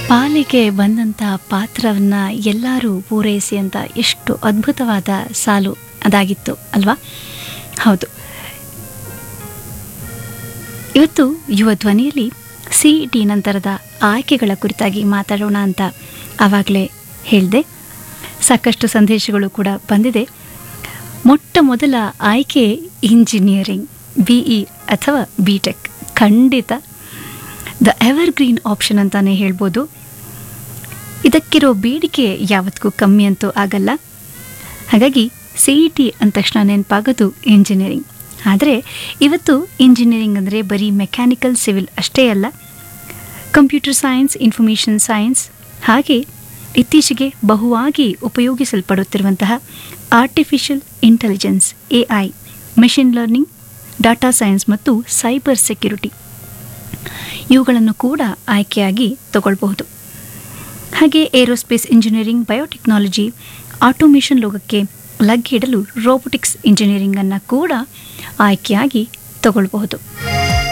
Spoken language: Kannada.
ಪಾಲಿಗೆ ಬಂದಂಥ ಪಾತ್ರವನ್ನು ಎಲ್ಲರೂ ಪೂರೈಸಿ ಅಂತ ಎಷ್ಟು ಅದ್ಭುತವಾದ ಸಾಲು ಅದಾಗಿತ್ತು ಅಲ್ವಾ ಹೌದು ಇವತ್ತು ಯುವ ಧ್ವನಿಯಲ್ಲಿ ಸಿ ಇ ಟಿ ನಂತರದ ಆಯ್ಕೆಗಳ ಕುರಿತಾಗಿ ಮಾತಾಡೋಣ ಅಂತ ಆವಾಗಲೇ ಹೇಳಿದೆ ಸಾಕಷ್ಟು ಸಂದೇಶಗಳು ಕೂಡ ಬಂದಿದೆ ಮೊಟ್ಟ ಮೊದಲ ಆಯ್ಕೆ ಇಂಜಿನಿಯರಿಂಗ್ ಬಿ ಇ ಅಥವಾ ಬಿ ಟೆಕ್ ಖಂಡಿತ ದ ಎವರ್ ಗ್ರೀನ್ ಆಪ್ಷನ್ ಅಂತಾನೆ ಹೇಳ್ಬೋದು ಇದಕ್ಕಿರೋ ಬೇಡಿಕೆ ಯಾವತ್ತಿಗೂ ಕಮ್ಮಿ ಅಂತೂ ಆಗಲ್ಲ ಹಾಗಾಗಿ ಸಿ ಇ ಟಿ ಅಂದ ತಕ್ಷಣ ನೆನಪಾಗೋದು ಇಂಜಿನಿಯರಿಂಗ್ ಆದರೆ ಇವತ್ತು ಇಂಜಿನಿಯರಿಂಗ್ ಅಂದರೆ ಬರೀ ಮೆಕ್ಯಾನಿಕಲ್ ಸಿವಿಲ್ ಅಷ್ಟೇ ಅಲ್ಲ ಕಂಪ್ಯೂಟರ್ ಸೈನ್ಸ್ ಇನ್ಫಾರ್ಮೇಷನ್ ಸೈನ್ಸ್ ಹಾಗೆ ಇತ್ತೀಚೆಗೆ ಬಹುವಾಗಿ ಉಪಯೋಗಿಸಲ್ಪಡುತ್ತಿರುವಂತಹ artificial intelligence A I machine learning data science ಮತ್ತು ಸೈಬರ್ ಸೆಕ್ಯುರಿಟಿ ಇವುಗಳನ್ನು ಕೂಡ ಆಯ್ಕೆಯಾಗಿ ತಗೊಳ್ಬಹುದು ಹಾಗೆ ಏರೋಸ್ಪೇಸ್ ಇಂಜಿನಿಯರಿಂಗ್ ಬಯೋಟೆಕ್ನಾಲಜಿ ಆಟೋಮೇಷನ್ ಲೋಕಕ್ಕೆ ಲಗ್ಗಿಡಲು ರೋಬೋಟಿಕ್ಸ್ ಇಂಜಿನಿಯರಿಂಗನ್ನು ಕೂಡ ಆಯ್ಕೆಯಾಗಿ ತಗೊಳ್ಬಹುದು